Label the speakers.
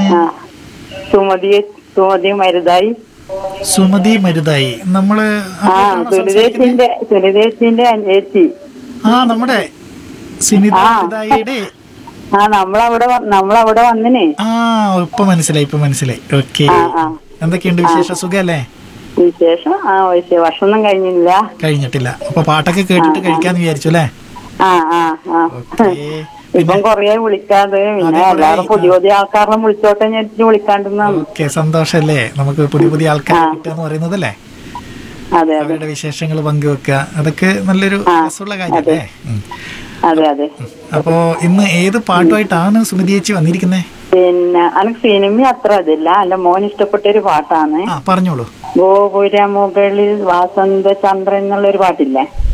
Speaker 1: ആ സുമതി സുമതി മരുതായി
Speaker 2: സുമതി മരുതായി നമ്മള്
Speaker 1: ആ
Speaker 2: ആദ്യമായിട്ടാണോ സംസാരിക്കുന്നത്?
Speaker 1: സുനിതേച്ചിന്റെ സുനിതേച്ചിന്റെ അനിയത്തി
Speaker 2: ആ നമ്മുടെ സുനിത
Speaker 1: ആ.
Speaker 2: മരുതായിയുടെ
Speaker 1: ആ നമ്മളവിടെ വ- നമ്മളവിടെ വന്നിനെ
Speaker 2: ആ ഇപ്പൊ മനസ്സിലായി ഇപ്പൊ മനസ്സിലായി ഓക്കെ
Speaker 1: ആ ആ
Speaker 2: എന്തൊക്കെയുണ്ട് വിശേഷ സുഖല്ലേ
Speaker 1: വിശേഷം ആ വിശേഷം ഭക്ഷണം കഴിഞ്ഞില്ല
Speaker 2: കഴിഞ്ഞിട്ടില്ല അപ്പൊ പാട്ടൊക്കെ കേട്ടിട്ട് കഴിക്കാന്ന് വിചാരിച്ചു അല്ലേ
Speaker 1: ആ ആ ആ
Speaker 2: ഓക്കേ.
Speaker 1: ഇപ്പം കൊറേ വിളിക്കാതെ പിന്നെ
Speaker 2: അതെ, കുറേ,
Speaker 1: എല്ലാവരും പുതിയ പുതിയ ആൾക്കാരെ വിളിച്ചോട്ടെ ഞാൻ വിളിക്കാണ്ടിരുന്നാണ്
Speaker 2: ഓക്കെ സന്തോഷല്ലേ നമുക്ക് പുതിയ പുതിയ ആൾക്കാർ കിട്ടുക എന്ന് പറയുന്നതല്ലേ
Speaker 1: അതെ അതെ
Speaker 2: അവരുടെ വിശേഷങ്ങൾ പങ്കുവെക്കുക അതൊക്കെ നല്ലൊരു
Speaker 1: ആ,
Speaker 2: രസമുള്ള കാര്യല്ലേ ഉം.
Speaker 1: അതെ അതെ
Speaker 2: അപ്പോ ഇന്ന് ഏത് പാട്ടുമായിട്ടാണ് സുമതി ചേച്ചി വന്നിരിക്കുന്നത്
Speaker 1: പിന്നെ എനിക്ക് സിനിമ അത്ര അതില്ല എന്റെ മോൻ ഇഷ്ടപ്പെട്ട ഒരു പാട്ടാണ്
Speaker 2: ആ പറഞ്ഞോളൂ
Speaker 1: ഗോപുര മുകളിൽ വാസന്ത ചന്ദ്രൻ എന്നുള്ള ഒരു പാട്ടില്ലേ